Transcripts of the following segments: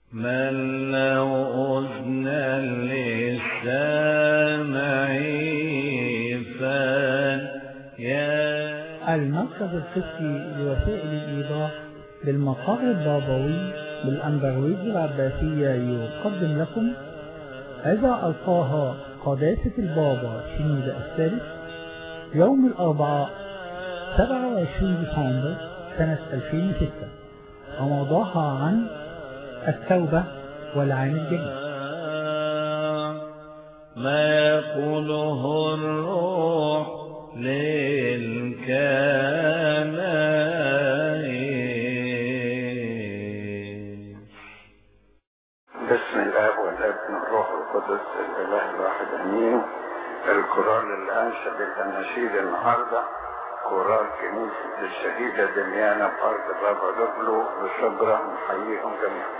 من له أذنا للسامع فليا المركز القسطي لوسائل الإيضاح بالمقر البابوي بالأندرويد العباسية يقدم لكم إذا ألقاها قداسة البابا شنود الثالث يوم الأربعاء 27 ديسمبر سنة 2006 وموضوعها عن التوبة والعام الجديد ما يقوله الروح للكنائس بسم الله والابن والروح القدس الاله الواحد امين الكورال اللي انشد الاناشيد النهارده كورال كنيسه الشهيده دميانه بارض بابا دبلو بشبرا نحييهم جميعا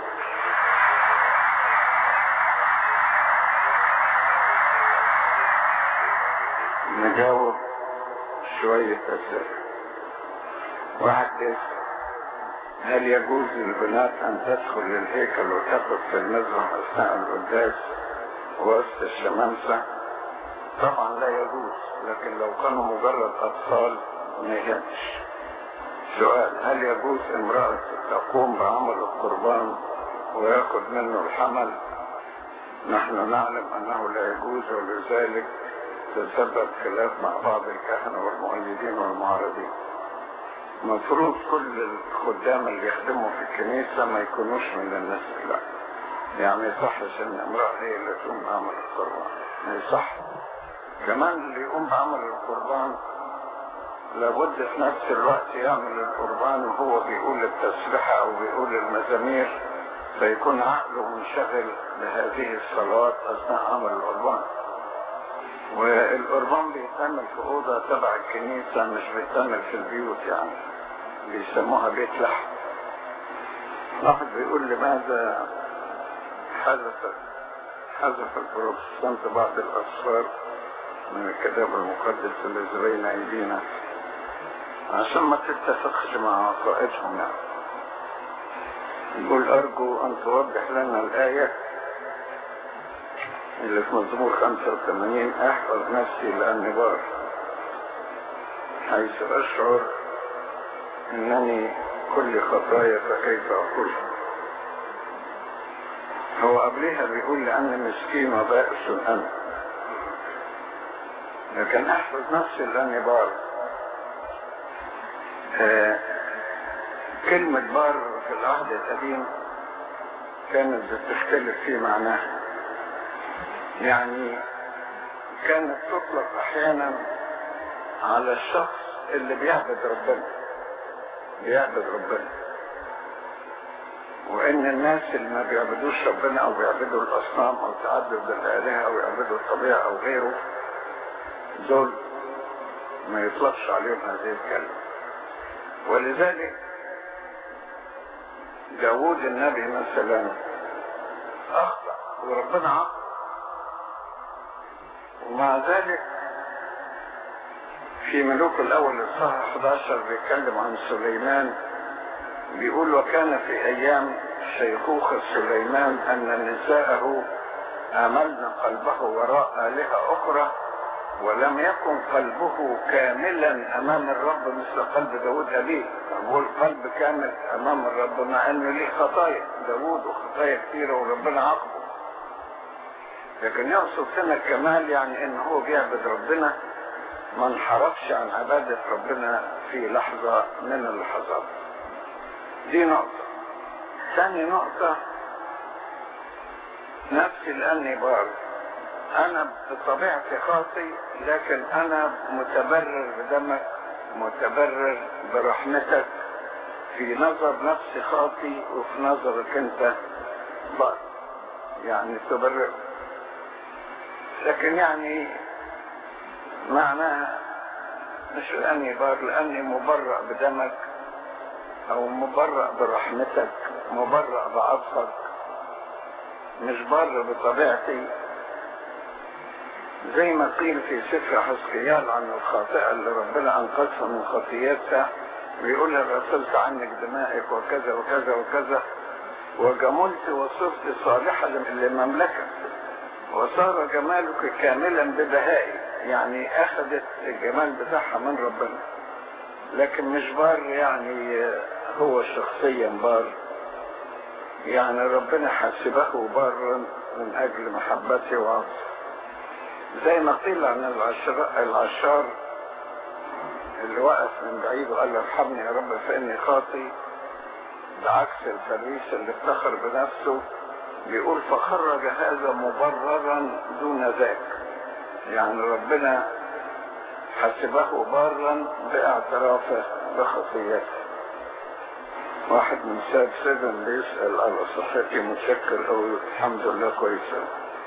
نجاوب شوية أسئلة واحد يسأل هل يجوز للبنات أن تدخل للهيكل وتقف في المذبح أثناء القداس وسط الشمامسة؟ طبعا لا يجوز لكن لو كانوا مجرد أطفال ما يهمش سؤال هل يجوز امرأة تقوم بعمل القربان ويأخذ منه الحمل؟ نحن نعلم أنه لا يجوز ولذلك تسبب خلاف مع بعض الكهنة والمؤيدين والمعارضين المفروض كل الخدام اللي يخدموا في الكنيسة ما يكونوش من الناس لا يعني يصحش ان امرأة هي اللي تقوم بعمل القربان ما يصح كمان اللي يقوم بعمل القربان لابد في نفس الوقت يعمل القربان وهو بيقول التسبحة او بيقول المزامير فيكون عقله منشغل بهذه الصلوات اثناء عمل القربان والقربان بيتعمل في أوضة تبع الكنيسة مش بيتعمل في البيوت يعني بيسموها بيت لحم واحد بيقول لماذا حذف حذف البروتستانت بعض الأسفار من الكتاب المقدس الذي بين أيدينا عشان ما تتفقش مع عقائدهم يعني يقول أرجو أن توضح لنا الآية اللي في مزمور 85 احفظ نفسي لاني بار حيث اشعر انني كل خطايا فكيف اقول هو قبلها بيقول لاني مسكين وبائس انا لكن احفظ نفسي لاني بار آه كلمة بار في العهد القديم كانت بتختلف في معناها يعني كانت تطلق احيانا على الشخص اللي بيعبد ربنا بيعبد ربنا وان الناس اللي ما بيعبدوش ربنا او بيعبدوا الاصنام او تعدد الالهه او يعبدوا الطبيعه او غيره دول ما يطلقش عليهم هذه الكلمه ولذلك داوود النبي مثلا اخطا وربنا عاقب ومع ذلك في ملوك الأول الصح 11 بيتكلم عن سليمان بيقول وكان في أيام شيخوخة سليمان أن نساءه آملن قلبه وراء آلهة أخرى ولم يكن قلبه كاملا أمام الرب مثل قلب داود أبيه هو القلب كامل أمام الرب مع أنه ليه خطايا داود وخطايا كثيرة وربنا عاقبه لكن يقصد هنا الكمال يعني ان هو بيعبد ربنا ما انحرفش عن عبادة ربنا في لحظة من اللحظات دي نقطة ثاني نقطة نفسي لأني بار أنا بطبيعتي خاطي لكن أنا متبرر بدمك متبرر برحمتك في نظر نفسي خاطي وفي نظرك أنت بار يعني تبرر لكن يعني معناها مش لأني بار لأني مبرأ بدمك أو مبرأ برحمتك مبرأ بعطفك مش بر بطبيعتي زي ما قيل في سفر حسقيال عن الخاطئة اللي ربنا أنقذها من خطياتها بيقول لها غسلت عنك دمائك وكذا وكذا وكذا وجملت وصرت صالحة لمملكة وصار جمالك كاملا ببهائي يعني أخذت الجمال بتاعها من ربنا لكن مش بار يعني هو شخصيا بار يعني ربنا حسبه بارا من أجل محبته وعطفه زي ما قيل عن العشار, العشار اللي وقف من بعيد وقال له ارحمني يا رب فإني خاطي بعكس الفريس اللي افتخر بنفسه بيقول فخرج هذا مبررا دون ذاك يعني ربنا حسبه بارا باعترافه بخطيته واحد من ساد سيفن بيسأل على صحتي متشكر أو الحمد لله كويسة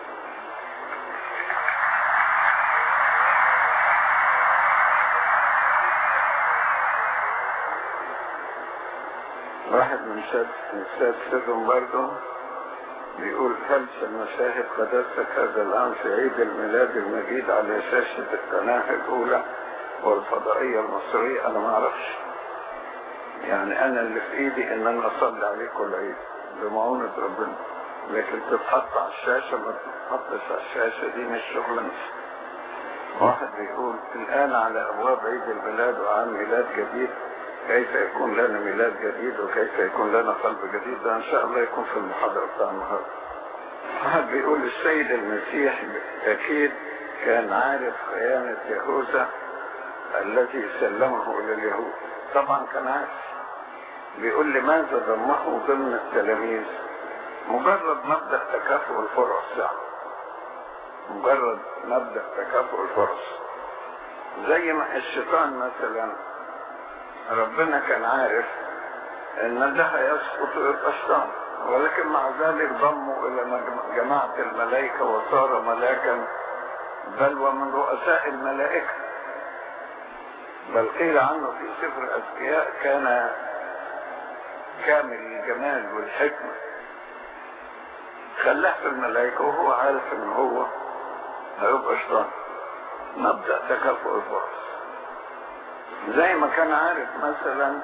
واحد من ساد من ساد سيفن برضه بيقول هل سنشاهد قداستك هذا الآن في عيد الميلاد المجيد على شاشة القناة الأولى والفضائية المصرية أنا ما أعرفش يعني أنا اللي في إيدي إن أنا أصلي عليه كل عيد بمعونة ربنا لكن تتحط على الشاشة ما تتحطش على الشاشة دي مش شغلانتي واحد بيقول الآن على أبواب عيد الميلاد وعام ميلاد جديد كيف يكون لنا ميلاد جديد وكيف يكون لنا قلب جديد ده ان شاء الله يكون في المحاضرة بتاع النهاردة واحد بيقول السيد المسيح اكيد كان عارف خيانة يهوذا الذي سلمه الى اليهود طبعا كان عارف بيقول لماذا ضمه ضمن التلاميذ مجرد مبدأ تكافؤ الفرص يعني مجرد مبدأ تكافؤ الفرص زي ما الشيطان مثلا ربنا كان عارف ان ده هيسقط ويبقى شيطان ولكن مع ذلك ضموا الى جماعة الملائكة وصار ملاكا بل ومن رؤساء الملائكة بل قيل عنه في سفر الأذكياء كان كامل الجمال والحكمة خلاه في الملائكة وهو عارف ان هو هيبقى شيطان مبدأ تكافؤ الفرص زي ما كان عارف مثلا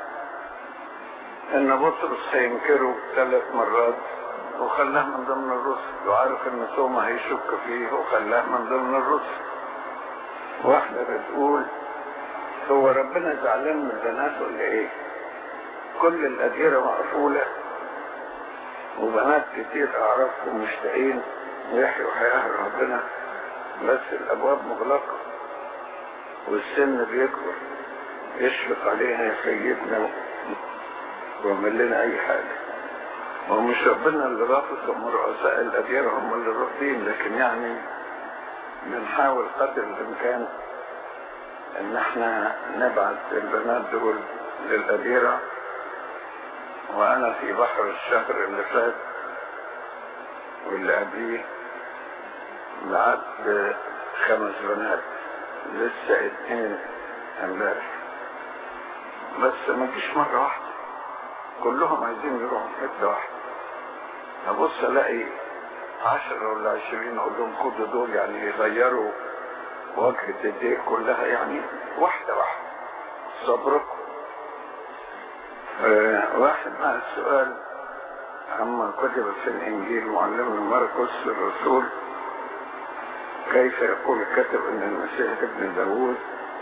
ان بطرس هينكره ثلاث مرات وخلاه من ضمن الرسل وعارف ان توما هيشك فيه وخلاه من ضمن الرسل واحدة بتقول هو ربنا زعلان من بناته ولا ايه كل الأديرة مقفولة وبنات كتير أعرفهم مشتاقين يحيوا حياة ربنا بس الأبواب مغلقة والسن بيكبر يشفق علينا يا سيدنا ويعمل لنا اي حاجة هو مش ربنا اللي رافض هم رؤساء الاديرة هم اللي رافضين لكن يعني بنحاول قدر الامكان ان احنا نبعت البنات دول للاديرة وانا في بحر الشهر اللي فات واللي قبليه بعت خمس بنات لسه اتنين امبارح بس ما تجيش مرة واحدة كلهم عايزين يروحوا في حتة واحدة ابص الاقي عشرة ولا عشرين اقول لهم خدوا دول يعني يغيروا وجهة ايديه كلها يعني واحدة واحدة صبركم آه واحد مع السؤال عما كتب في الانجيل معلمنا مرقس الرسول كيف يقول الكاتب ان المسيح ابن داوود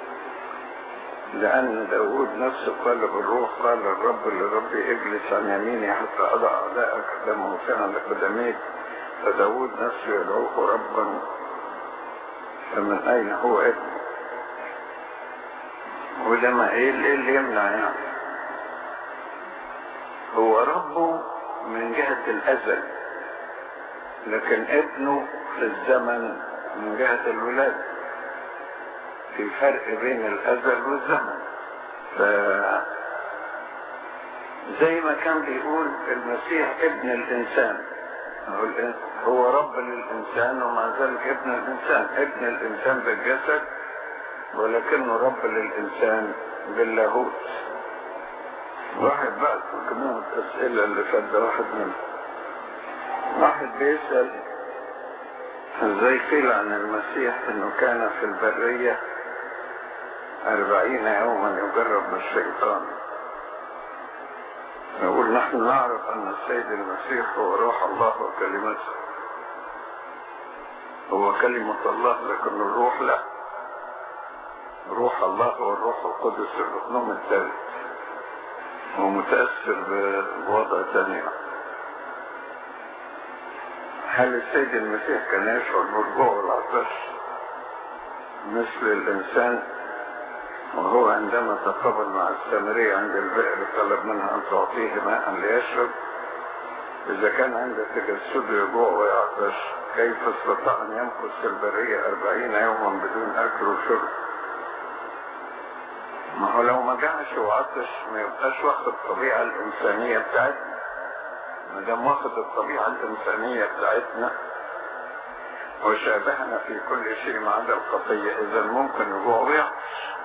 لأن داود نفسه قال بالروح قال الرب لربي اجلس عن يميني حتى أضع أعدائك قدامه كان لقدميك فداود نفسه يدعوه ربا فمن أين هو ابنه وده ما إيه اللي يمنع يعني هو ربه من جهة الأزل لكن ابنه في الزمن من جهة الولادة في فرق بين الأزل والزمن ف زي ما كان بيقول المسيح ابن الإنسان هو رب للإنسان ومع ذلك ابن الإنسان ابن الإنسان بالجسد ولكنه رب للإنسان باللاهوت واحد بقى مجموعة أسئلة اللي فات ده واحد منهم واحد بيسأل ازاي قيل عن المسيح انه كان في البرية أربعين يوما يجرب بالشيطان نقول ونحن نعرف أن السيد المسيح هو روح الله وكلمته هو كلمة الله لكن الروح لا روح الله هو الروح القدس الأقنوم الثالث هو متأثر بوضع ثاني هل السيد المسيح كان يشعر بالجوع والعطش مثل الإنسان وهو عندما تقابل مع السامرية عند البئر طلب منها أن تعطيه ماء ليشرب إذا كان عند تجسده يجوع ويعطش كيف استطاع أن يمكث في البرية أربعين يوما بدون أكل وشرب ما هو لو ما جاعش وعطش ما يبقاش واخد الطبيعة الإنسانية بتاعتنا ما دام واخد الطبيعة الإنسانية بتاعتنا وشابهنا في كل شيء ما عدا الخطية إذا ممكن يجوع ويعطش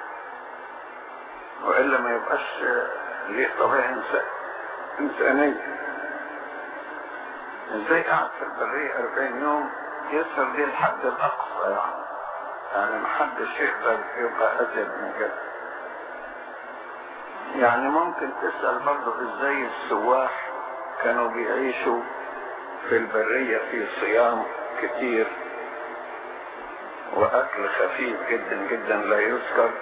وإلا ما يبقاش ليه طبيعة إنسان إنسانية إزاي قعد في البرية 40 يوم يسهر دي الحد الأقصى يعني يعني محدش يقدر يبقى أزيد من كده يعني ممكن تسأل برضه إزاي السواح كانوا بيعيشوا في البرية في صيام كتير وأكل خفيف جدا جدا لا يذكر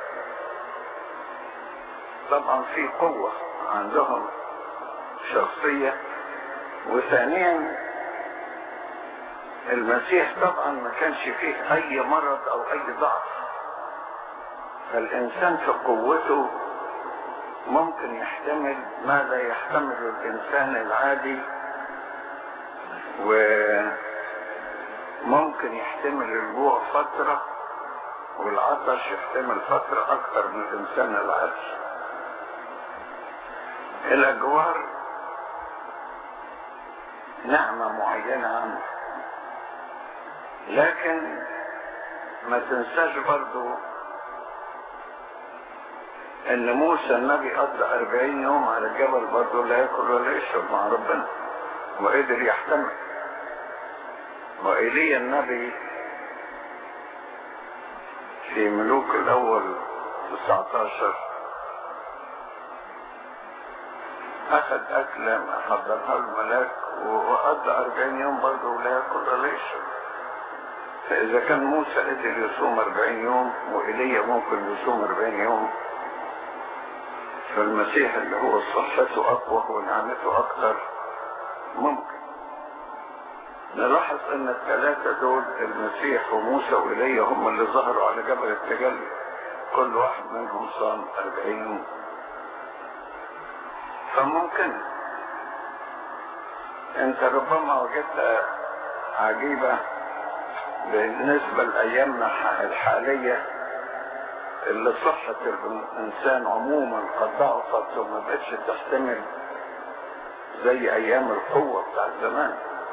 طبعا في قوة عندهم شخصية وثانيا المسيح طبعا ما كانش فيه اي مرض او اي ضعف فالانسان في قوته ممكن يحتمل ما لا يحتمل الانسان العادي وممكن يحتمل الجوع فترة والعطش يحتمل فترة اكتر من الانسان العادي الاجوار نعمة معينة عنه لكن ما تنساش برضو ان موسى النبي قضى أربعين يوم على الجبل برضو لا ياكل ولا يشرب مع ربنا وقدر يحتمل وإيليا النبي في ملوك الأول 19 أخذ أكلة حضرها الملاك وقضى أربعين يوم برضه لا يأكل ولا يشرب فإذا كان موسى قدر يصوم أربعين يوم وإيليا ممكن يصوم أربعين يوم فالمسيح اللي هو صحته أقوى ونعمته أكثر ممكن نلاحظ أن الثلاثة دول المسيح وموسى وإيليا هم اللي ظهروا على جبل التجلي كل واحد منهم صام أربعين يوم فممكن انت ربما وجدت عجيبة بالنسبة لأيامنا الحالية اللي صحة الإنسان عموما قد ضعفت وما بقتش تحتمل زي أيام القوة بتاع زمان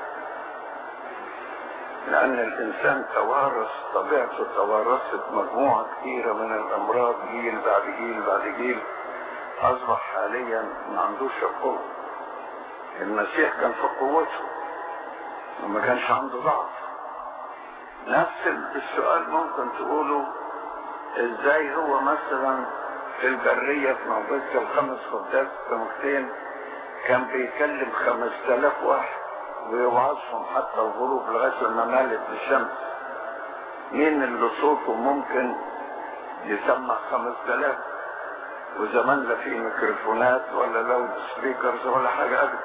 لأن الإنسان توارث طبيعته توارثت مجموعة كثيرة من الأمراض جيل بعد جيل بعد جيل أصبح حاليا ما عندوش القوة المسيح كان في قوته وما كانش عنده ضعف نفس السؤال ممكن تقوله ازاي هو مثلا في البرية في موجودة الخمس خدات سمكتين كان بيكلم خمس تلاف واحد ويوعظهم حتى الغروب لغاية ما مالت الشمس مين اللي صوته ممكن يسمع خمس تلاف وزمان لا في ميكروفونات ولا لاود سبيكرز ولا حاجة أبدا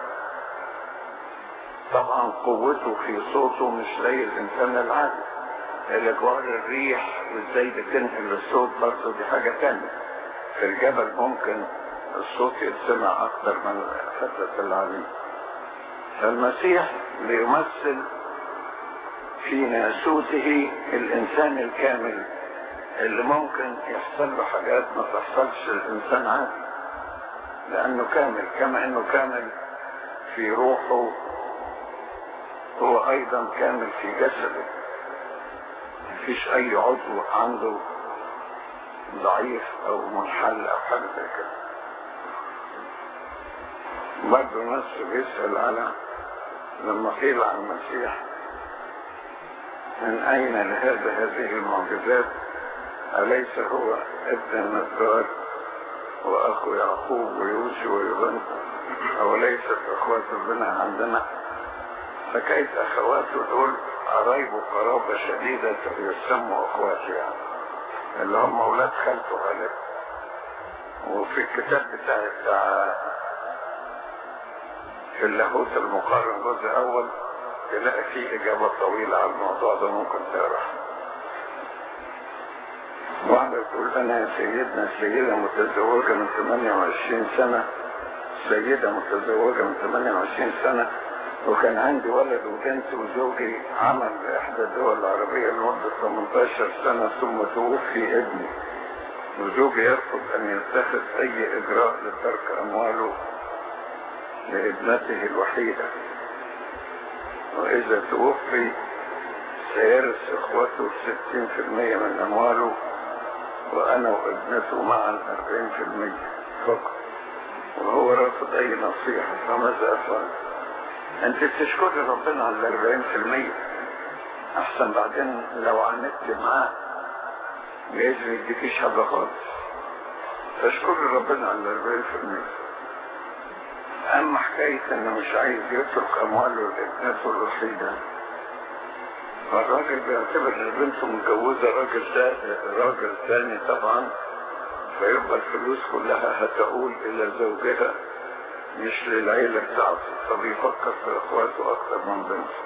طبعا قوته في صوته مش زي الإنسان العادي الأجوار الريح وإزاي بتنقل الصوت برضه دي حاجة تانية في الجبل ممكن الصوت يتسمع أكتر من فترة العليم فالمسيح بيمثل في ناسوته الإنسان الكامل اللي ممكن يحصل له حاجات ما تحصلش الإنسان عادي لأنه كامل كما أنه كامل في روحه هو أيضا كامل في جسده مفيش أي عضو عنده ضعيف أو منحل أو حاجة زي كده برضه نفسه بيسأل على لما قيل عن المسيح من أين لهذا هذه المعجزات أليس هو ابن النجار وأخو يعقوب ويوسف ويوبن أو ليست أخوات ربنا عندنا فكيف أخواته دول قرايبه قرابة شديدة يسموا أخواته يعني اللي هم أولاد خالته غالبا وفي الكتاب بتاع بتاع في اللاهوت المقارن جزء أول تلاقي فيه إجابة طويلة على الموضوع ده ممكن تقراها واحدة تقول أنا يا سيدنا سيدة متزوجة من 28 سنة سيدة متزوجة من 28 سنة وكان عندي ولد وبنت وزوجي عمل في إحدى الدول العربية لمدة 18 سنة ثم توفي ابني وزوجي يرفض أن يتخذ أي إجراء لترك أمواله لابنته الوحيدة وإذا توفي سيرث إخوته 60% من أمواله وأنا وابنته معا 40% فقط وهو رافض أي نصيحة فماذا أفعل؟ أنت تشكر ربنا على الأربعين في أحسن بعدين لو عاندت معاه جايز ما يديكيش حاجة خالص فاشكر ربنا على الأربعين في أما حكاية إنه مش عايز يترك أمواله لابنته الوحيدة فالراجل بيعتبر إن بنته متجوزة راجل تا- راجل ثاني طبعا فيبقى الفلوس كلها هتقول إلى زوجها مش للعيلة بتاعته فبيفكر في إخواته أكتر من بنته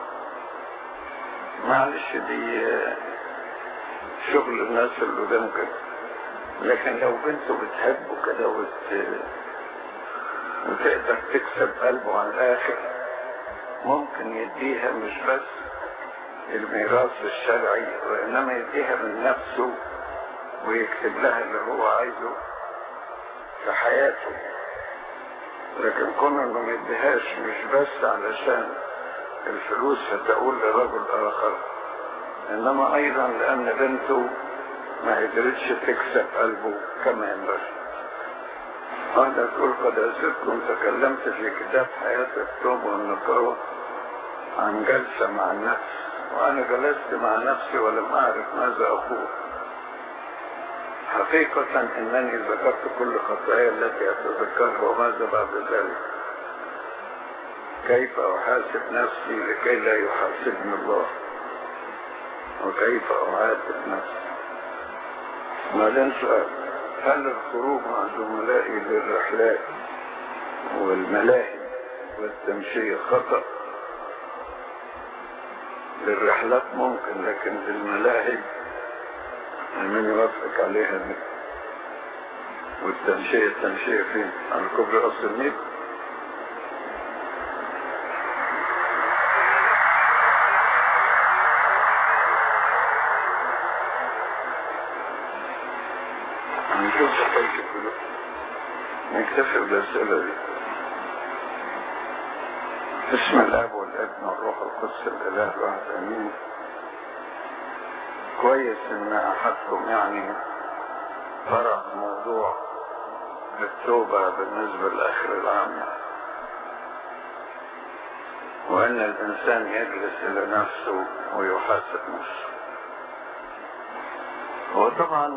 معلش دي آه، شغل الناس اللي قدام كده لكن لو بنته بتحبه كده وت... وتقدر تكسب قلبه على الآخر ممكن يديها مش بس الميراث الشرعي وإنما يديها من نفسه ويكتب لها اللي هو عايزه في حياته لكن كون انه ما يديهاش مش بس علشان الفلوس هتقول لرجل اخر انما ايضا لان بنته ما قدرتش تكسب قلبه كما ينبغي هذا تقول قد أسرتكم تكلمت في كتاب حياة التوبة والنقاوة عن جلسة مع النفس وأنا جلست مع نفسي ولم أعرف ماذا أقول حقيقة أنني ذكرت كل خطاياي التي أتذكرها وماذا بعد ذلك كيف أحاسب نفسي لكي لا يحاسبني الله وكيف أعاتب نفسي بعدين سؤال هل الخروج مع زملائي للرحلات والملاهي والتمشية خطأ للرحلات ممكن لكن الملاهي من يوافق عليها دي والتمشية التمشية فين على كوبري قصر النيل هنشوف حكاية الفلوس نكتفي بالأسئلة دي بسم الله والابن والروح القدس الإله الواحد آمين كويس إن أحدكم يعني طرح موضوع التوبة بالنسبة لآخر العام يعني. وأن الإنسان يجلس إلى نفسه ويحاسب نفسه هو طبعا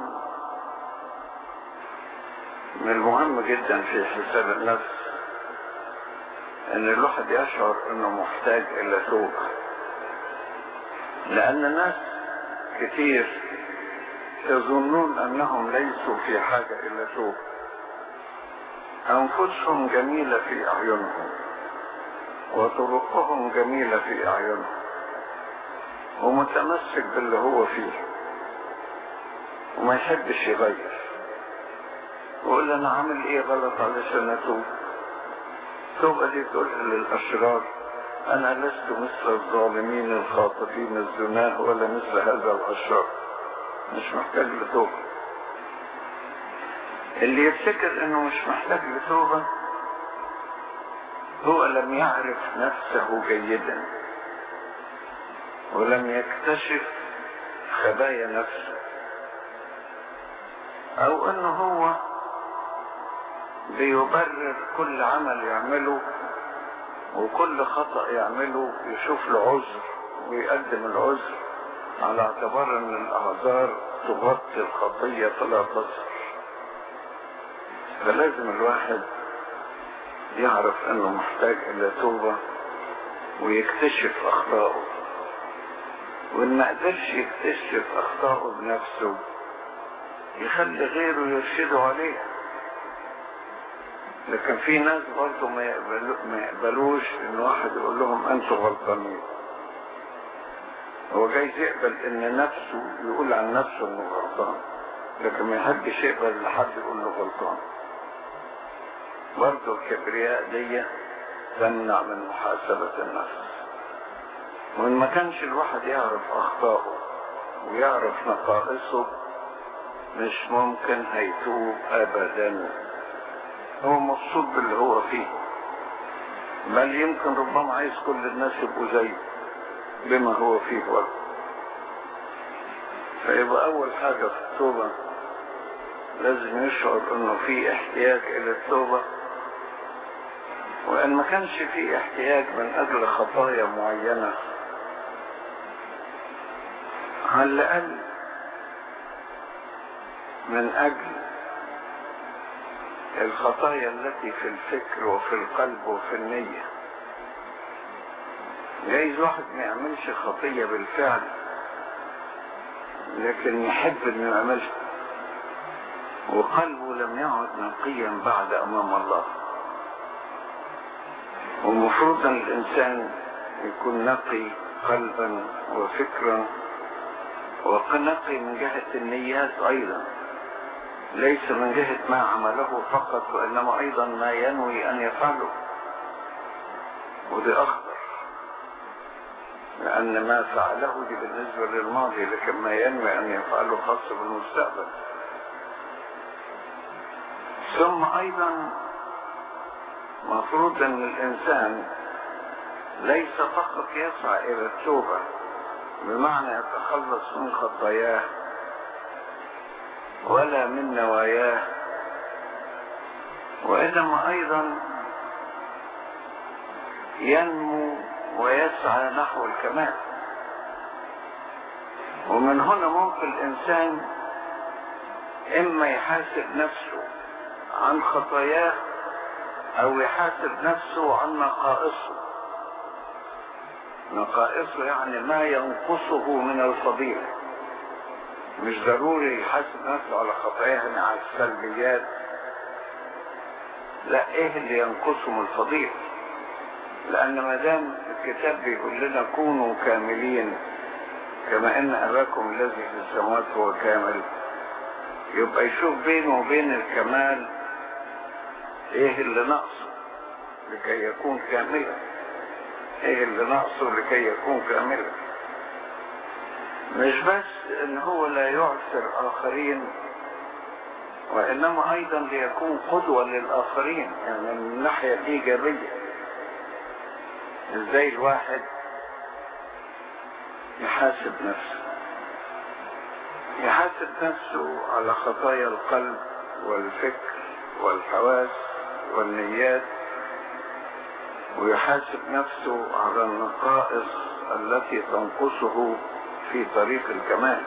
من المهم جدا في حساب النفس ان الواحد يشعر انه محتاج الى توبة لان ناس كتير يظنون انهم ليسوا في حاجة الى توبة انفسهم جميلة في اعينهم وطرقهم جميلة في اعينهم ومتمسك باللي هو فيه وما يحبش يغير ويقول انا عامل ايه غلط علشان اتوب التوبة دي تقولها للاشرار انا لست مثل الظالمين الخاطفين الزناه ولا مثل هذا الاشرار مش محتاج لتوبة اللي يفتكر انه مش محتاج لتوبة هو لم يعرف نفسه جيدا ولم يكتشف خبايا نفسه او انه هو بيبرر كل عمل يعمله وكل خطأ يعمله يشوف له عذر ويقدم العذر على اعتبار ان الاعذار تغطي الخطية فلا تصر فلازم الواحد يعرف انه محتاج الى توبة ويكتشف اخطائه وان ما قدرش يكتشف اخطائه بنفسه يخلي غيره يرشده عليها لكن في ناس برضه ما, يقبلو ما يقبلوش ان واحد يقول لهم انتوا غلطانين هو جايز يقبل ان نفسه يقول عن نفسه انه غلطان لكن ما يحبش يقبل ان حد يقول له غلطان برضه الكبرياء دي تمنع من محاسبة النفس وإن ما كانش الواحد يعرف أخطائه ويعرف نقائصه مش ممكن هيتوب أبدا هو مبسوط باللي هو فيه بل يمكن ربما عايز كل الناس يبقوا زيه بما هو فيه برضه فيبقى أول حاجة في التوبة لازم يشعر انه في احتياج الى التوبة وان ما كانش في احتياج من اجل خطايا معينة على الاقل من اجل الخطايا التي في الفكر وفي القلب وفي النية جايز واحد ما يعملش خطية بالفعل لكن يحب انه يعملها وقلبه لم يعد نقيا بعد امام الله والمفروض ان الانسان يكون نقي قلبا وفكرا ونقي من جهة النيات ايضا ليس من جهة ما عمله فقط وانما ايضا ما ينوي ان يفعله ودي اخطر لان ما فعله دي بالنسبة للماضي لكن ما ينوي ان يفعله خاص بالمستقبل ثم ايضا مفروض ان الانسان ليس فقط يسعى الى التوبة بمعنى يتخلص من خطاياه ولا من نواياه وانما ايضا ينمو ويسعى نحو الكمال ومن هنا ممكن الانسان اما يحاسب نفسه عن خطاياه او يحاسب نفسه عن نقائصه نقائصه يعني ما ينقصه من الفضيلة مش ضروري يحاسب نفسه على خطاياه يعني على السلبيات لا ايه اللي ينقصه من الفضيلة لان ما دام الكتاب بيقول لنا كونوا كاملين كما ان اباكم الذي في السماوات هو كامل يبقى يشوف بينه وبين الكمال ايه اللي ناقصه لكي يكون كاملا ايه اللي ناقصه لكي يكون كاملا مش بس ان هو لا يعثر اخرين وانما ايضا ليكون قدوة للاخرين يعني من الناحية الايجابية ازاي الواحد يحاسب نفسه يحاسب نفسه على خطايا القلب والفكر والحواس والنيات ويحاسب نفسه على النقائص التي تنقصه في طريق الكمال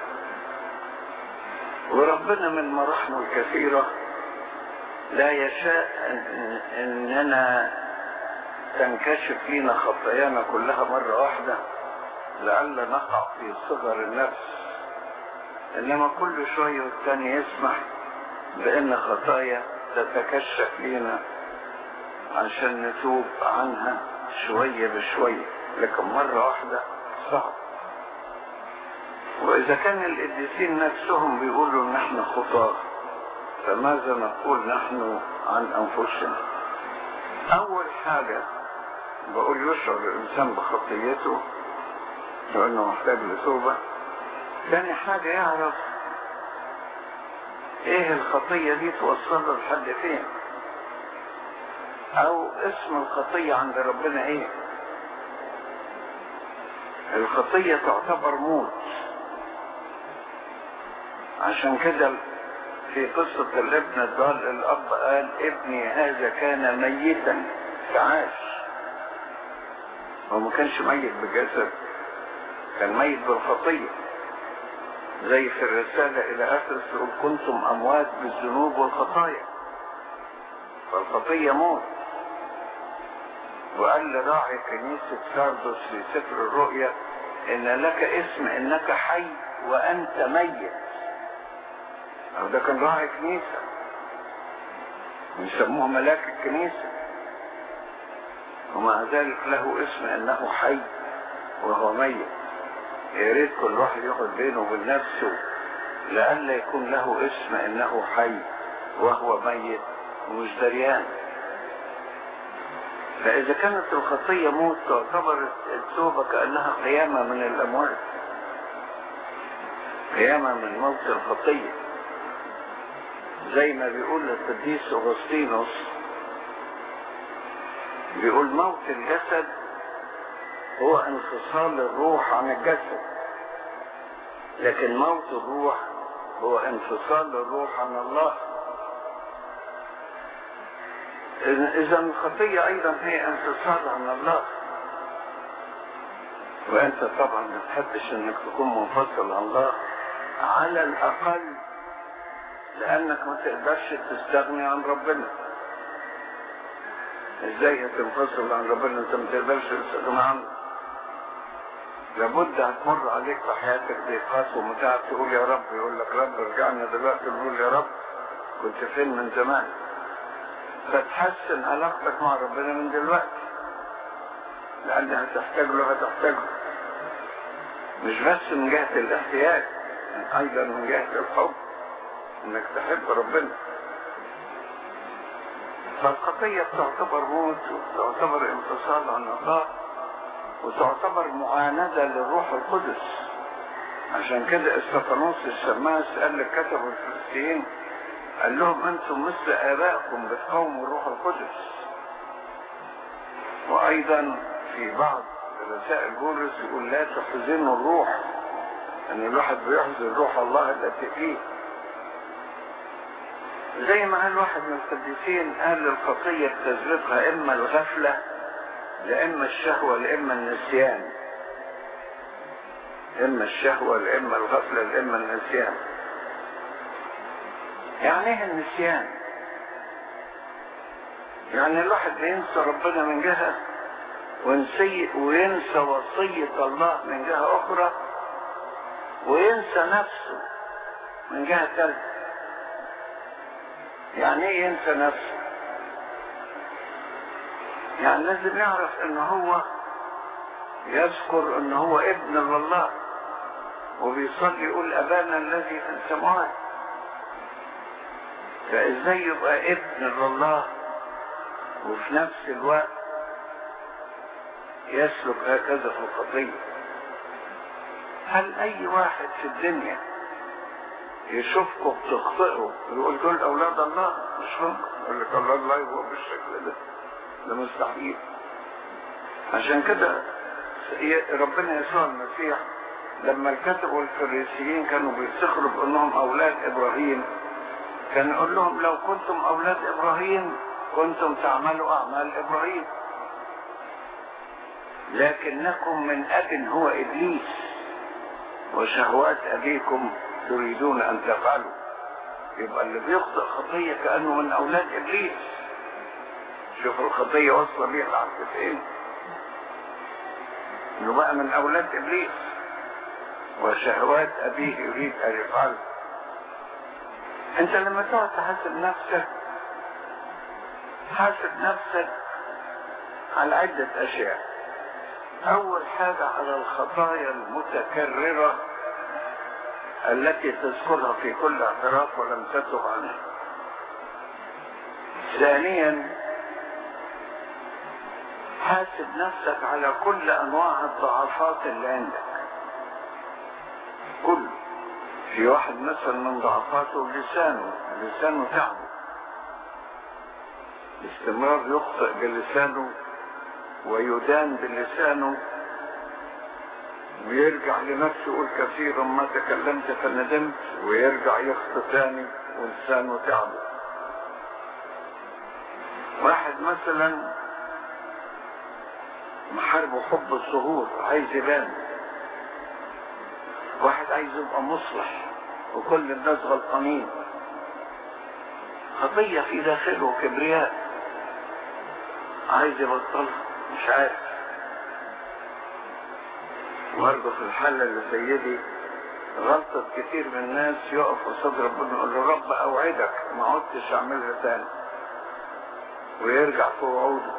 وربنا من مراحمه الكثيرة لا يشاء أن اننا تنكشف لنا خطايانا كلها مرة واحدة لعل نقع في صغر النفس انما كل شوية والتاني يسمح بان خطايا تتكشف لنا عشان نتوب عنها شوية بشوية لكن مرة واحدة صعب واذا كان القديسين نفسهم بيقولوا ان احنا خطاة فماذا نقول نحن عن انفسنا اول حاجة بقول يشعر الانسان بخطيته لانه محتاج لتوبة ثاني حاجة يعرف ايه الخطية دي توصله لحد فين او اسم الخطية عند ربنا ايه الخطية تعتبر موت عشان كده في قصة الابن الضال الاب قال ابني هذا كان ميتا فعاش هو ما كانش ميت بجسد كان ميت بالخطية زي في الرسالة إلى أفرس يقول كنتم أموات بالذنوب والخطايا فالخطية موت وقال لراعي كنيسة ساردس في سفر الرؤيا إن لك اسم إنك حي وأنت ميت أو ده كان راعي كنيسة ويسموه ملاك الكنيسة ومع ذلك له اسم إنه حي وهو ميت يا ريت كل واحد ياخد بينه وبين نفسه لئلا يكون له اسم إنه حي وهو ميت ومش دريان فإذا كانت الخطية موت تعتبر التوبة كأنها قيامة من الأموات قيامة من موت الخطية زي ما بيقول القديس أغسطينوس بيقول موت الجسد هو انفصال الروح عن الجسد لكن موت الروح هو انفصال الروح عن الله إذا الخطية أيضا هي انفصال عن الله وأنت طبعا ما تحبش إنك تكون منفصل عن الله على الأقل لأنك ما تقدرش تستغني عن ربنا ازاي هتنفصل عن ربنا انت ما تقدرش تستغنى عنه لابد هتمر عليك في حياتك ضيقات ومتاعب تقول يا رب يقول لك رب رجعنا دلوقتي نقول يا رب كنت فين من زمان فتحسن علاقتك مع ربنا من دلوقتي لأن هتحتاج له هتحتاج له مش بس من جهة الاحتياج أيضا من جهة الحب إنك تحب ربنا فالخطية تعتبر موت وتعتبر انفصال عن الله وتعتبر معاندة للروح القدس عشان كده استفانوس الشماس قال لكتبوا الفلسطينيين قال لهم انتم مثل ابائكم بتقوموا الروح القدس وايضا في بعض رسائل بولس يقول لا تحزنوا الروح ان الواحد بيحزن روح الله التي فيه زي ما قال واحد من القديسين قال الخطية تسبقها اما الغفلة لاما الشهوة لاما النسيان اما الشهوة لاما الغفلة لاما النسيان يعني ايه النسيان يعني الواحد بينسى ربنا من جهة ونسي وينسى وصية الله من جهة أخرى وينسى نفسه من جهة ثالثة يعني ايه ينسى نفسه يعني لازم يعرف ان هو يذكر ان هو ابن لله وبيصلي يقول ابانا الذي في السماوات فازاي يبقى ابن لله وفي نفس الوقت يسلك هكذا في الخطية هل اي واحد في الدنيا يشوفكم بتخطئوا يقول دول اولاد الله مش ممكن يقول لك الله الله هو بالشكل ده ده مستحيل عشان كده ربنا يسوع المسيح لما الكتب والفريسيين كانوا بيفتخروا بانهم اولاد ابراهيم كان يقول لهم لو كنتم اولاد ابراهيم كنتم تعملوا اعمال ابراهيم لكنكم من اب هو ابليس وشهوات ابيكم تريدون ان تفعلوا يبقى اللي بيخطئ خطية كأنه من اولاد ابليس شوف الخطية واصلة بيها العبد فين انه بقى من اولاد ابليس وشهوات ابيه يريد ان يفعل انت لما تقعد تحاسب نفسك حاسب نفسك على عدة اشياء اول حاجة على الخطايا المتكررة التي تذكرها في كل اعتراف ولم تتب عنها ثانيا حاسب نفسك على كل انواع الضعفات اللي عندك كل في واحد مثلا من ضعفاته لسانه لسانه تعبه باستمرار يخطئ بلسانه ويدان بلسانه ويرجع لنفسه يقول كثيرا ما تكلمت فندمت ويرجع يخطئ تاني ولسانه تعبه واحد مثلا محاربه حب الظهور عايز يبان واحد عايز يبقى مصلح وكل الناس غلطانين خطية في داخله كبرياء عايز يبطلها مش عارف برضه في الحالة اللي زي دي غلطة كتير من الناس يقف قصاد ربنا يقول له رب اوعدك ما عدتش اعملها تاني ويرجع في وعوده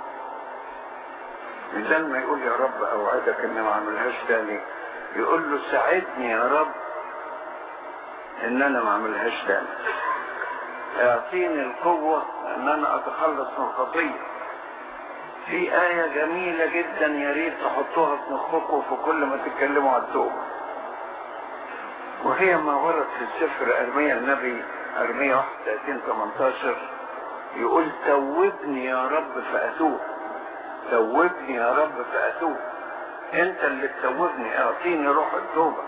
بدل ما يقول يا رب اوعدك اني ما اعملهاش تاني يقول له ساعدني يا رب ان انا ما اعملهاش تاني اعطيني القوة ان انا اتخلص من الخطية في آية جميلة جدا يا ريت تحطوها في مخكم في كل ما تتكلموا عن التوبة وهي ما ورد في السفر أرمية النبي أرمية 31 18 يقول توبني يا رب فأتوب توبني يا رب فأتوب انت اللي تتوبني اعطيني روح التوبة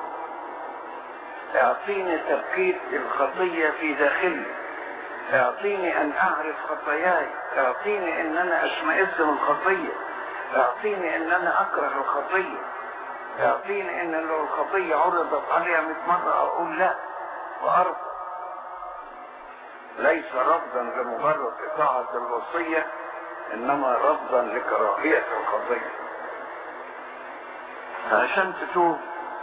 اعطيني تبكيت الخطية في داخلي اعطيني ان اعرف خطاياي اعطيني ان انا اشمئز من الخطية اعطيني ان انا اكره الخطية اعطيني ان لو الخطية عرضت عليها 100 مرة اقول لا وارضى ليس رفضا لمجرد اطاعة الوصية انما رفضا لكراهية الخطية فعشان تتوب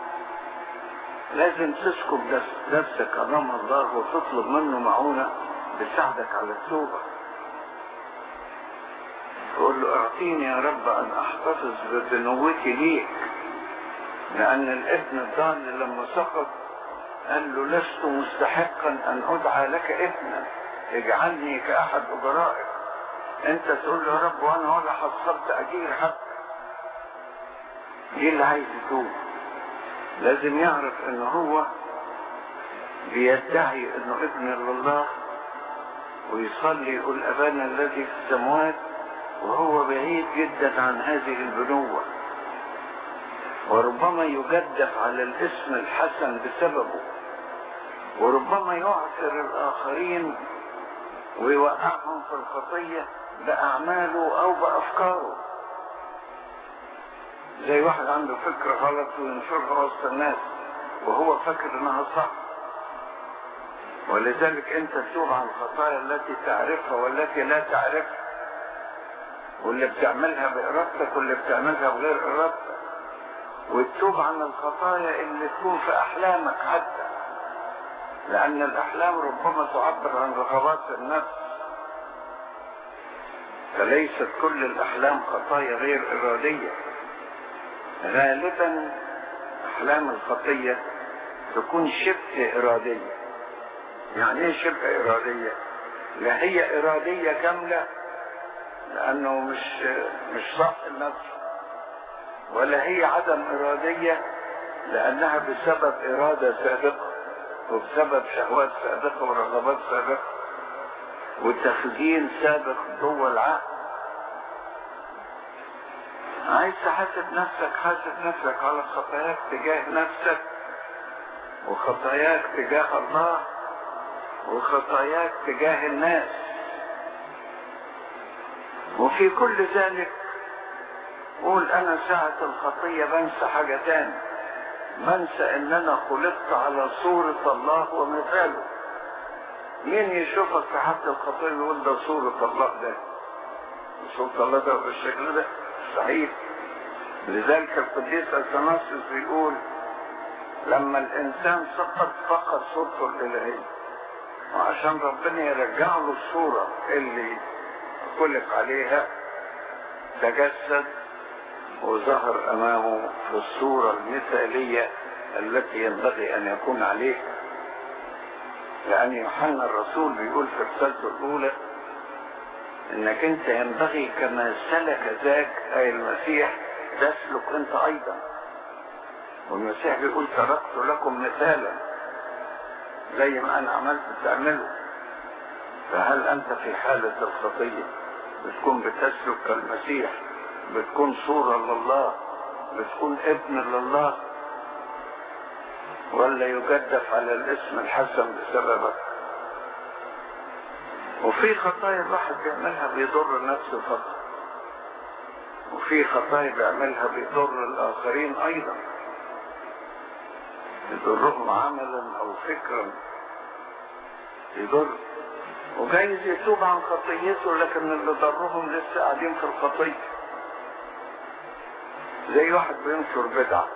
لازم تسكب نفسك امام الله وتطلب منه معونة تساعدك على التوبة تقول له اعطيني يا رب ان احتفظ ببنوتي ليك لان الابن الضال لما سقط قال له لست مستحقا ان ادعى لك ابنا اجعلني كاحد اجرائك انت تقول له يا رب وانا ولا حصلت اجير حق دي اللي عايز يتوب لازم يعرف ان هو بيدعي انه ابن لله ويصلي يقول ابانا الذي في السماوات وهو بعيد جدا عن هذه البنوة وربما يجدف على الاسم الحسن بسببه وربما يعثر الاخرين ويوقعهم في الخطية باعماله او بافكاره زي واحد عنده فكرة غلط وينشرها وسط الناس وهو فاكر انها صح ولذلك انت تتوب عن الخطايا التي تعرفها والتي لا تعرفها واللي بتعملها بارادتك واللي بتعملها بغير ارادتك وتتوب عن الخطايا اللي تكون في احلامك حتى لان الاحلام ربما تعبر عن رغبات النفس فليست كل الاحلام خطايا غير اراديه غالبا احلام الخطيه تكون شبه اراديه يعني ايه شبه اراديه لا هي اراديه كامله لانه مش مش صح النفس ولا هي عدم اراديه لانها بسبب اراده سابقه وبسبب شهوات سابقه ورغبات سابقه وتخزين سابق جوه العقل عايز تحاسب نفسك حاسب نفسك على خطاياك تجاه نفسك وخطاياك تجاه الله وخطاياك تجاه الناس وفي كل ذلك قول انا ساعة الخطية بنسى حاجة تاني بنسى ان انا خلقت على صورة الله ومثاله مين يشوفك في حد الخطية يقول ده صورة الله ده صورة الله ده بالشكل ده صحيح لذلك القديس اثناسيوس بيقول لما الانسان سقط فقد صورته الالهيه وعشان ربنا يرجع له الصوره اللي خلق عليها تجسد وظهر امامه في الصوره المثاليه التي ينبغي ان يكون عليها لان يوحنا الرسول بيقول في رسالته الاولى انك انت ينبغي كما سلك ذاك اي المسيح تسلك انت ايضا والمسيح بيقول تركت لكم مثالا زي ما انا عملت تعمله فهل انت في حالة الخطية بتكون بتسلك كالمسيح بتكون صورة لله بتكون ابن لله ولا يجدف على الاسم الحسن بسببك وفي خطايا الواحد بيعملها بيضر نفسه فقط وفي خطايا بيعملها بيضر الاخرين ايضا يضرهم عملا او فكرا يضر وجايز يتوب عن خطيته لكن اللي ضرهم لسه قاعدين في الخطيه زي واحد بينشر بدعة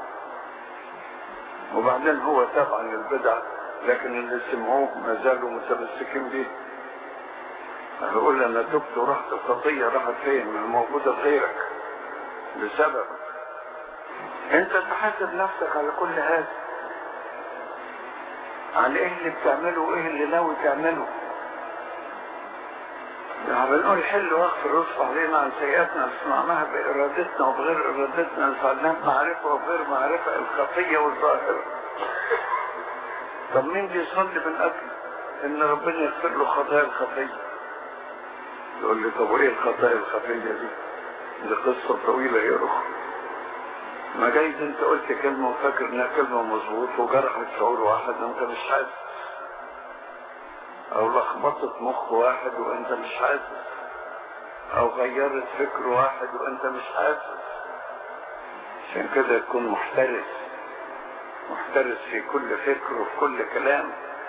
وبعدين هو تابع للبدعة لكن اللي سمعوه ما زالوا متمسكين بيه هيقول انا تبت ورحت الخطية راحت فين ما موجودة في غيرك بسبب انت تحاسب نفسك على كل هذا على ايه اللي بتعمله وايه اللي ناوي تعمله يعني بنقول حل واغفر واصفح علينا عن سيئاتنا اللي صنعناها بارادتنا وبغير ارادتنا اللي فعلناها بمعرفه وبغير معرفه الخفيه والظاهره طب مين بيصلي من اجل ان ربنا يغفر له خطايا الخفيه يقول لي طب وايه الخطايا الخفيه دي دي قصه طويله يا رخ ما جايز انت قلت كلمه وفاكر انها كلمه مظبوط وجرحت شعور واحد وانت مش حاسس او لخبطت مخ واحد وانت مش حاسس او غيرت فكر واحد وانت مش حاسس عشان كده تكون محترس محترس في كل فكر وفي كل كلام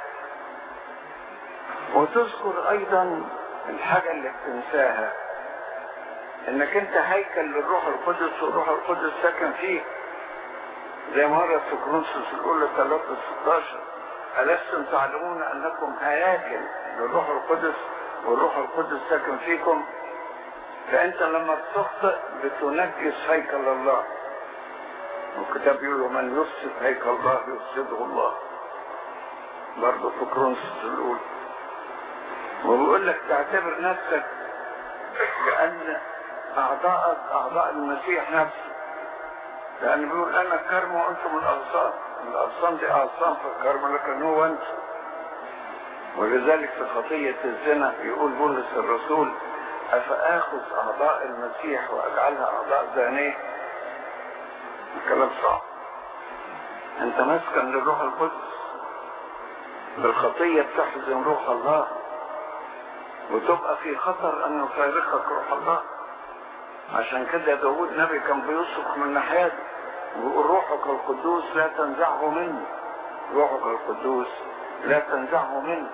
وتذكر ايضا الحاجة اللي بتنساها انك انت هيكل للروح القدس والروح القدس ساكن فيك زي مرة في كرونسوس الاولى 3 16 ألستم تعلمون أنكم هياكل للروح القدس والروح القدس ساكن فيكم فأنت لما تخطئ بتنجس هيكل الله والكتاب يقول من يفسد هيكل الله يفسده الله برضه في كرونسوس الأولى وبيقول لك تعتبر نفسك لأن أعضائك أعضاء المسيح نفسه لأن بيقول أنا الكرم وأنتم الأغصان الأغصان دي أغصان في الكرم لكن هو أنت ولذلك في خطية الزنا يقول بولس الرسول أفآخذ أعضاء المسيح وأجعلها أعضاء زانية الكلام صعب أنت مسكن للروح القدس بالخطية بتحزن روح الله وتبقى في خطر أن يفارقك روح الله عشان كده داود نبي كان بيصرخ من ناحيته ويقول روحك القدوس لا تنزعه مني روحك القدوس لا تنزعه مني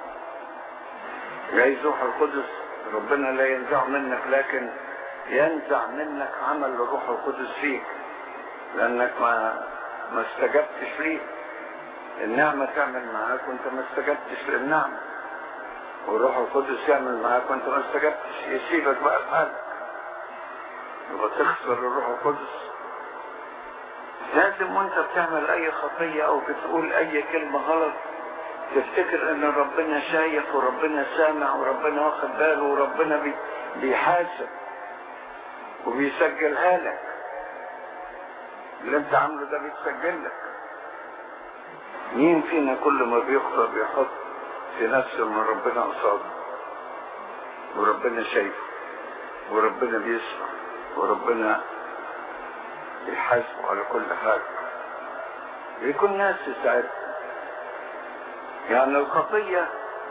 جايز روح القدس ربنا لا ينزعه منك لكن ينزع منك عمل الروح القدس فيك لانك ما ما استجبتش ليه النعمة تعمل معاك وانت ما استجبتش للنعمة والروح القدس يعمل معاك وانت ما استجبتش يسيبك بقى لحالك يبقى تخسر الروح القدس لازم وانت بتعمل اي خطية او بتقول اي كلمة غلط تفتكر ان ربنا شايف وربنا سامع وربنا واخد باله وربنا بي بيحاسب وبيسجلها لك اللي انت عامله ده بيتسجل لك مين فينا كل ما بيخطأ بيحط في نفسه ان ربنا قصاده وربنا شايفه وربنا بيسمع وربنا يحاسبه على كل حاجة بيكون ناس ساعتها يعني الخطية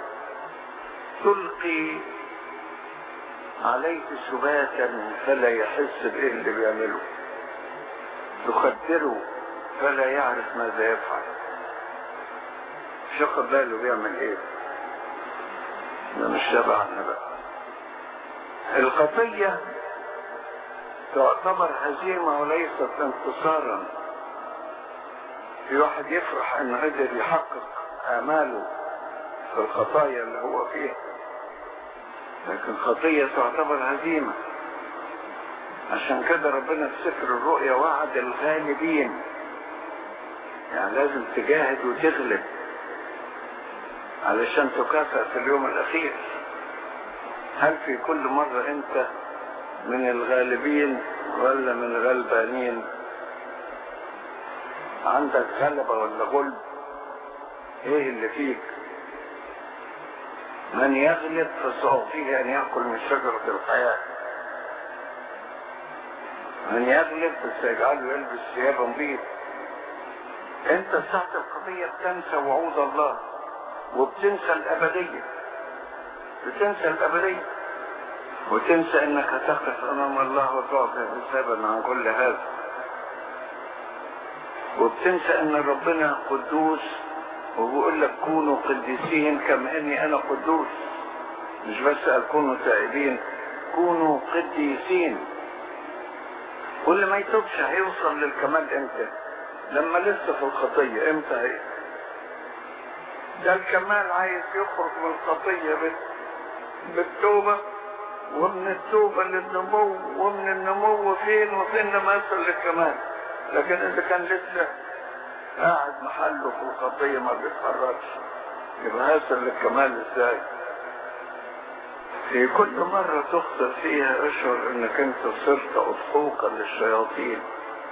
تلقي عليه سباتا فلا يحس بإيه اللي بيعمله تخدره فلا يعرف ماذا يفعل مش واخد باله بيعمل ايه ده مش تبعنا بقى الخطية تعتبر هزيمة وليست انتصارا في واحد يفرح انه قدر يحقق اماله في الخطايا اللي هو فيها لكن خطية تعتبر هزيمة عشان كده ربنا في سفر الرؤيا وعد الغالبين يعني لازم تجاهد وتغلب علشان تكافئ في اليوم الاخير هل في كل مرة انت من الغالبين ولا من الغلبانين عندك غلبة ولا غلب ايه اللي فيك من يغلب فسأعطيه ان يأكل من شجرة الحياة من يغلب فسيجعله يلبس ثيابا بيض انت ساعة القضية بتنسى وعود الله وبتنسى الابدية بتنسى الابدية وتنسى انك هتقف امام الله وتعطي حسابا عن كل هذا وبتنسى ان ربنا قدوس وبيقول لك كونوا قديسين كما اني انا قدوس مش بس قال كونوا تائبين كونوا قديسين واللي ما يتوبش هيوصل للكمال امتى لما لسه في الخطية امتى هي ده الكمال عايز يخرج من الخطية بال- بالتوبة ومن التوبة للنمو ومن النمو فين وفين لما يصل للكمال لكن اذا كان لسه قاعد محله في الخطية ما بيتحركش يبقى هيصل للكمال ازاي في كل مرة تخطئ فيها اشعر انك انت صرت اضحوكا للشياطين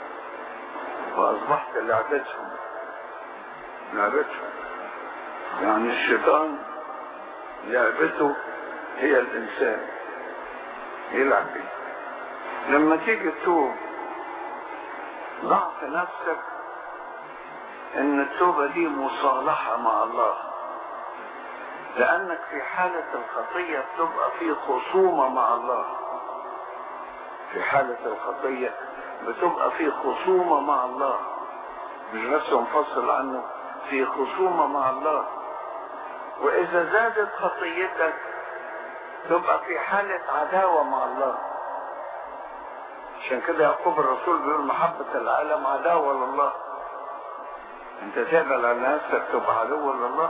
واصبحت لعبتهم لعبتهم يعني الشيطان لعبته هي الانسان يلعب بيه لما تيجي تتوب ضع في نفسك ان التوبة دي مصالحة مع الله لانك في حالة الخطية بتبقى في خصومة مع الله في حالة الخطية بتبقى في خصومة مع الله مش بس منفصل عنه في خصومة مع الله واذا زادت خطيتك تبقى في حالة عداوة مع الله عشان كده يعقوب الرسول بيقول محبة العالم عداوة لله انت تقبل على نفسك تبقى عدو لله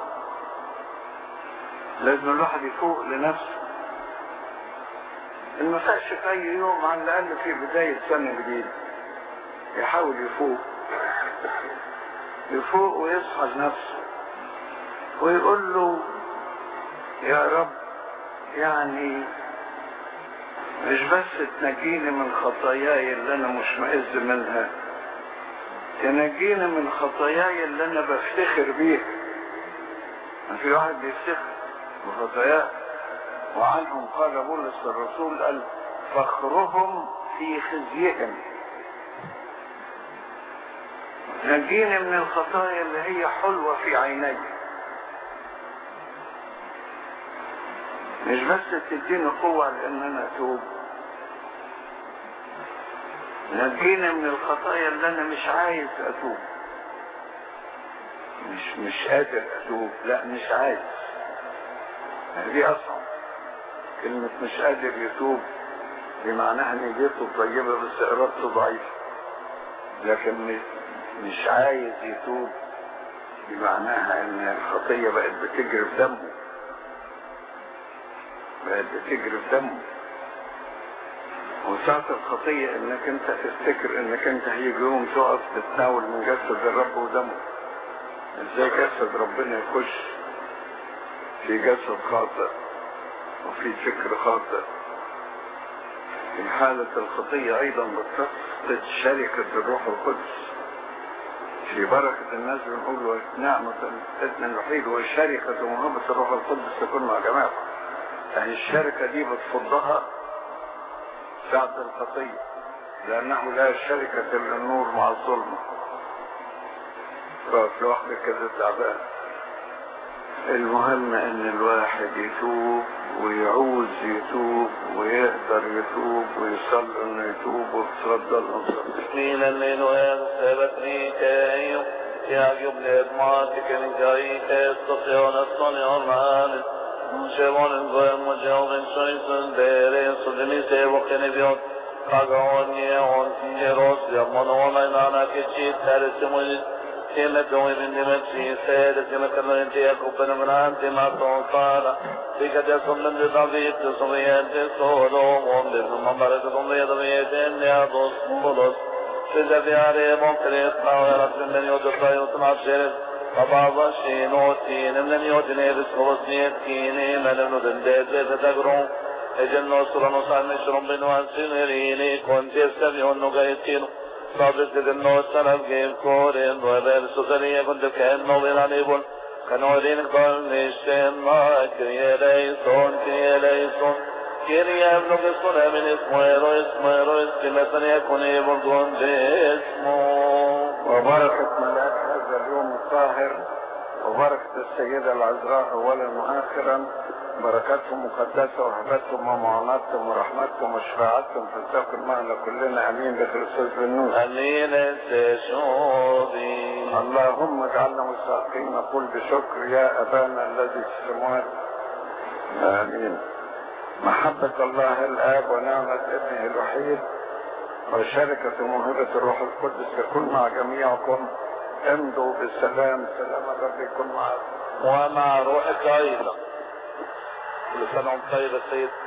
لازم الواحد يفوق لنفسه إن ما فاقش في اي يوم على الاقل في بداية سنة جديدة يحاول يفوق يفوق ويصحى لنفسه ويقول له يا رب يعني مش بس تنجيني من خطاياي اللي انا مشمئز منها تنجيني من خطاياي اللي انا بفتخر بيها ما في واحد بيفتخر بخطاياه وعنهم قال بولس الرسول قال فخرهم في خزيهم نجيني من الخطايا اللي هي حلوة في عيني مش بس تديني قوة لان انا اتوب نجيني من الخطايا اللي انا مش عايز اتوب مش مش قادر اتوب لا مش عايز دي اصعب كلمة مش قادر يتوب بمعناها نيته طيبة بس ارادته ضعيفة لكن مش مش عايز يتوب بمعناها ان الخطية بقت بتجري في دمه بقت بتجري في دمه وساعة الخطية انك انت تفتكر انك انت هيجي يوم تقف تتناول من جسد الرب ودمه ازاي جسد ربنا يخش في جسد خاطئ وفي فكر خاطئ في حالة الخطية ايضا بتفقد شركة الروح القدس في بركة الناس بنقول نعمة الابن الوحيد وشركة ومهمة الروح القدس تكون مع جماعة يعني الشركة دي بتفضها ساعة الخطية لأنه لا شركة للنور مع الظلمة ففي لوحدك كده تعبان المهم ان الواحد يتوب ويعوز يتوب ويقدر يتوب ويصلي انه يتوب ويتفضل نصلي من الليل ويغسبتني كايو يعجب لإدماتك من جاي تستطيع نصنع المعالم شبان الغيم وجاوب شيطان ديري صدمي سيبقني بيوت قاقعوني عونتي روس يمن ومينانا كتشي ترسمي كما توي من دمتشي سيد كما كما انت يكوبنا من انت ما توصانا بك تسم من دطبيت تصميات سولوم ومدن مبارك ضمية ضمية يا دوس بولوس سيدة في عري ممكن قاويرة من يوتقى يوتنا شرف فبعض الشيء نوتين من يوتني بسخوصني كيني من ندن ديزة تقرون اجل نصر نصر مشرم بنوان سنريني كنت يستبيعون نقايتين صادق النو سنب جيب كورين وبير سوزنية كنت كأنه بلانيبون كنورين قال نشتين ما كريه ليسون كريه ليسون كريه ابنك اسمنا من اسمه ايرو اسمه ايرو اسمه يكون يبرقون باسمه وبركة ملاك هذا اليوم الطاهر وبركة السيدة العذراء أولا وآخرا بركاتهم مقدسة وهبتهم ومعوناتهم ورحمتهم وشفاعتهم تلتقي معنا كلنا أمين بخريستوس بالنور امين تشوبي اللهم اجعلنا مستحقين نقول بشكر يا أبانا الذي في السماوات آمين محبة الله الآب ونعمة ابنه الوحيد وشركة موهبة الروح القدس تكون مع جميعكم امضوا بالسلام سلام الرب يكون معكم ومع روحك ايضا كل سنه وانت طيب يا سيد